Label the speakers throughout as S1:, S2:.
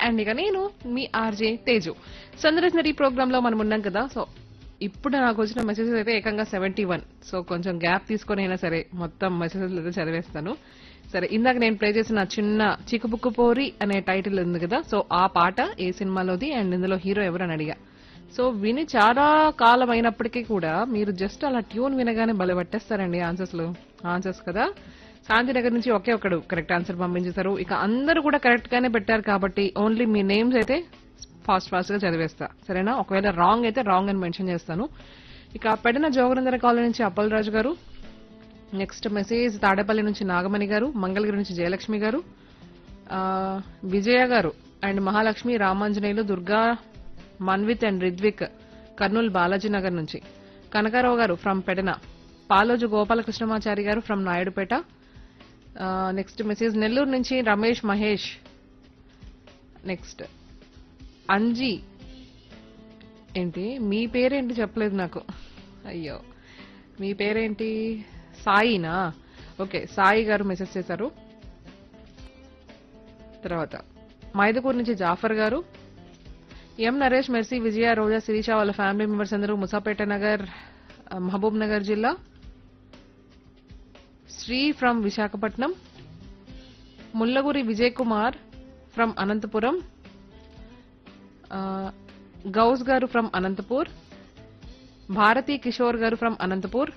S1: And ఇక నేను మీ ఆర్జే తేజు సందర్శనరీ ప్రోగ్రామ్ లో మనం ఉన్నాం కదా సో ఇప్పుడు నాకు వచ్చిన మెసేజెస్ అయితే ఏకంగా సెవెంటీ వన్ సో కొంచెం గ్యాప్ తీసుకొని అయినా సరే మొత్తం మెసేజెస్ అయితే చదివేస్తాను సరే ఇందాక నేను ప్లే చేసిన చిన్న చిక్కుబుక్కు పోరి అనే టైటిల్ ఉంది కదా సో ఆ పాట ఏ సినిమాలోది అండ్ ఇందులో హీరో ఎవరు అని అడిగా సో విని చాలా కాలం అయినప్పటికీ కూడా మీరు జస్ట్ అలా ట్యూన్ వినగానే భలే పట్టేస్తారండి ఆన్సర్స్ లో ఆన్సర్స్ కదా శాంతినగర్ నుంచి ఒకే ఒకడు కరెక్ట్ ఆన్సర్ పంపించేశారు ఇక అందరూ కూడా కరెక్ట్ గానే పెట్టారు కాబట్టి ఓన్లీ మీ నేమ్స్ అయితే ఫాస్ట్ ఫాస్ట్ గా చదివేస్తా సరేనా ఒకవేళ రాంగ్ అయితే రాంగ్ అని మెన్షన్ చేస్తాను ఇక పెడిన జోగనందర కాలనీ నుంచి అప్పలరాజు గారు నెక్స్ట్ మెసేజ్ తాడేపల్లి నుంచి నాగమణి గారు మంగళగిరి నుంచి జయలక్ష్మి గారు ఆ, విజయ గారు అండ్ మహాలక్ష్మి రామాంజనేయులు దుర్గా మన్విత్ అండ్ రిద్విక్ కర్నూలు బాలాజీ నగర్ నుంచి కనకారావు గారు ఫ్రమ్ పెడన పాలోజు గోపాలకృష్ణమాచారి గారు from Naidupeta next message Nellore నుంచి రమేష్ మహేష్ నెక్స్ట్ అంజీ ఏంటి మీ పేరేంటి చెప్పలేదు నాకు అయ్యో మీ పేరేంటి సాయినా ఓకే సాయి గారు మెసేజ్ చేశారు తర్వాత మైదుకూరు నుంచి జాఫర్ గారు ఎం నరేష్ మెర్సీ విజయ రోజా శిరీష వాళ్ళ ఫ్యామిలీ మెంబర్స్ అందరూ ముసాపేట నగర్ ఆ, మహబూబ్ నగర్ జిల్లా శ్రీ ఫ్రమ్ విశాఖపట్నం ముల్లగురి విజయ్ కుమార్ ఫ్రమ్ అనంతపురం ఆ, గౌస్ గారు ఫ్రమ్ అనంతపూర్ భారతి కిషోర్ గారు ఫ్రమ్ అనంతపూర్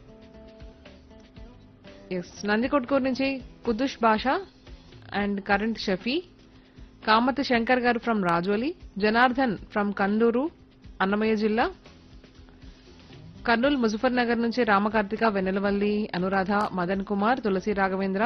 S1: ఎస్ నందికొట్కూరు నుంచి కుదుష్ బాషా అండ్ కరెంట్ షఫీ కామతి శంకర్ గారు ఫ్రమ్ రాజోలి జనార్దన్ ఫ్రమ్ కందూరు అన్నమయ్య జిల్లా కర్నూలు ముజఫర్ నగర్ నుంచి రామకార్తిక వెన్నెలవల్లి అనురాధ మదన్ కుమార్ తులసి రాఘవేంద్ర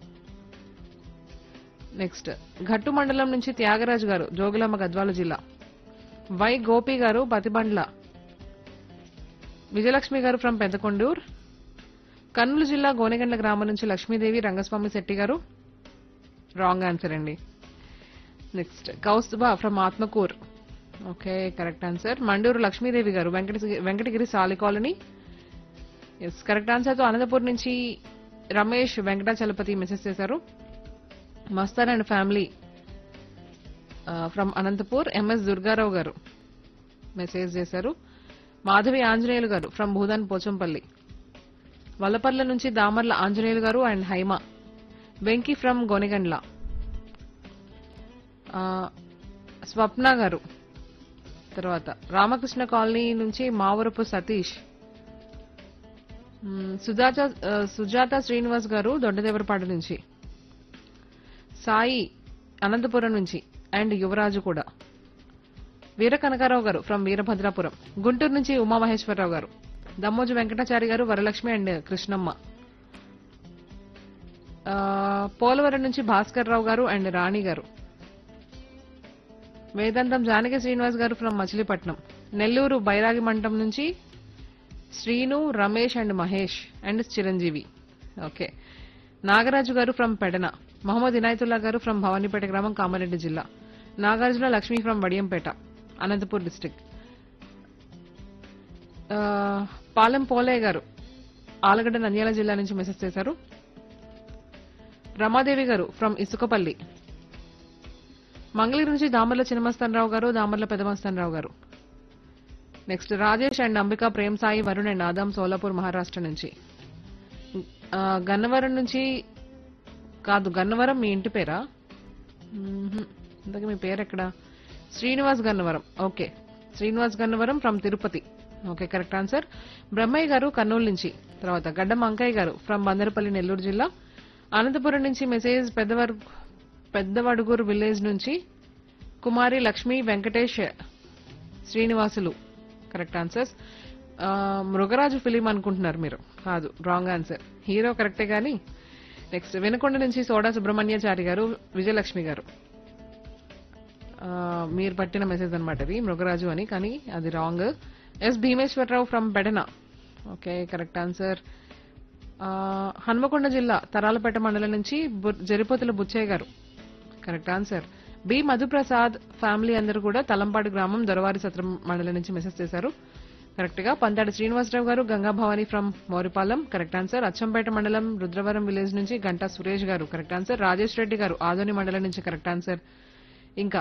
S1: నెక్స్ట్ ఘట్టు మండలం నుంచి త్యాగరాజు గారు జోగులాంబ గద్వాల జిల్లా వై గోపి గారు బతిబండ్ల విజయలక్ష్మి గారు ఫ్రమ్ పెద్దకొండూర్ కర్నూలు జిల్లా గోనెగండ్ల గ్రామం నుంచి లక్ష్మీదేవి రంగస్వామి శెట్టి గారు రాంగ్ ఆన్సర్ అండి next Kaustubha from Atmakur okay correct answer Manduru Lakshmidevi గారు వెంకట వెంకటగిరి సాలి కాలనీ ఎస్ కరెక్ట్ ఆన్సర్ తో అనంతపూర్ నుంచి రమేష్ వెంకటాచలపతి మెసేజ్ చేశారు Mastan and family from Anantapur M S Durgarao గారు మెసేజ్ చేశారు మాధవి ఆంజనేయులు గారు ఫ్రమ్ భూదాన్ పోచంపల్లి వల్లపర్ల నుంచి దామర్ల ఆంజనేయులు గారు అండ్ హైమ వెంకీ ఫ్రమ్ గోనెగండ్ల ఆ, స్వప్న గారు తర్వాత రామకృష్ణ కాలనీ నుంచి మావరపు సతీష్ మ్, సుజాత ఆ, సుజాత శ్రీనివాస్ గారు దొడ్డదేవరపాడు నుంచి సాయి అనంతపురం నుంచి అండ్ యువరాజు కూడా వీర కనకారావు గారు ఫ్రమ్ వీరభద్రాపురం గుంటూరు నుంచి ఉమామహేశ్వరరావు గారు దమ్మోజు వెంకటాచారి గారు వరలక్ష్మి అండ్ కృష్ణమ్మ ఆ, పోలవరం నుంచి భాస్కర్ రావు గారు అండ్ రాణి గారు వేదాంతం జానకి శ్రీనివాస్ గారు ఫ్రమ్ మచిలీపట్నం నెల్లూరు బైరాగి మంటం నుంచి Srinu Ramesh and Mahesh and Chiranjeevi okay Nagaraju గారు ఫ్రమ్ పెడన మహమ్మద్ ఇనాయతుల్లా గారు ఫ్రమ్ భవానీపేట గ్రామం కామారెడ్డి జిల్లా నాగార్జున లక్ష్మి ఫ్రమ్ వడియంపేట అనంతపూర్ డిస్టిక్ ఆ, పాలెం పోలయ్య గారు ఆలగడ్డ నంద్యాల జిల్లా నుంచి మెసేజ్ చేశారు రమాదేవి గారు ఫ్రమ్ ఇసుకపల్లి మంగళగిరి నుంచి దామర్ల చిన్నమస్తానరావు గారు దామర్ల పెదమస్తానరావు గారు next Rajesh and Ambika Prem Sai Varun and Adam Solapur Maharashtra నుంచి ఆ, గన్నవరం నుంచి కాదు గన్నవరం మీ ఇంటి పేరా మ్మ్హ్మ్. ఇంతకీ మీ పేరు ఎక్కడ Srinivas Gannavaram okay Srinivas Gannavaram from Tirupati okay correct answer Brahmaiah గారు కర్నూలు నుంచి తర్వాత గడ్డం అంకయ్య గారు ఫ్రమ్ బందరపల్లి నెల్లూరు జిల్లా అనంతపురం నుంచి మెసేజ్ పెద్దవర్ పెద్దవడుగూరు విలేజ్ నుంచి కుమారి లక్ష్మి వెంకటేష్ శ్రీనివాసులు కరెక్ట్ ఆన్సర్స్ ఆ, మృగరాజు ఫిలిం అనుకుంటున్నారు మీరు కాదు రాంగ్ ఆన్సర్ హీరో కరెక్టే కానీ నెక్స్ట్ వెనుకొండ నుంచి సోడా సుబ్రహ్మణ్యాచారి గారు విజయలక్ష్మి గారు ఆ, మీరు పట్టిన మెసేజ్ అనమాట అది మృగరాజు అని కానీ అది wrong yes Bhimeswararao from Pedana okay correct answer Hanamkonda జిల్లా తరాలపేట మండలం నుంచి బు- జరిపోతుల బుచ్చయ్య గారు correct answer B Madhuprasad family అందరూ కూడా తలంపాడు గ్రామం దొరవారి సత్రం మండలం నుంచి మెసేజ్ చేశారు కరెక్ట్ గా పంతాడి శ్రీనివాసరావు గారు Ganga Bhavani from Moripalem correct answer Achampet మండలం రుద్రవరం విలేజ్ నుంచి గంటా సురేష్ గారు కరెక్ట్ ఆన్సర్ రాజేష్ రెడ్డి గారు ఆదోని మండలం నుంచి కరెక్ట్ ఆన్సర్ ఇంకా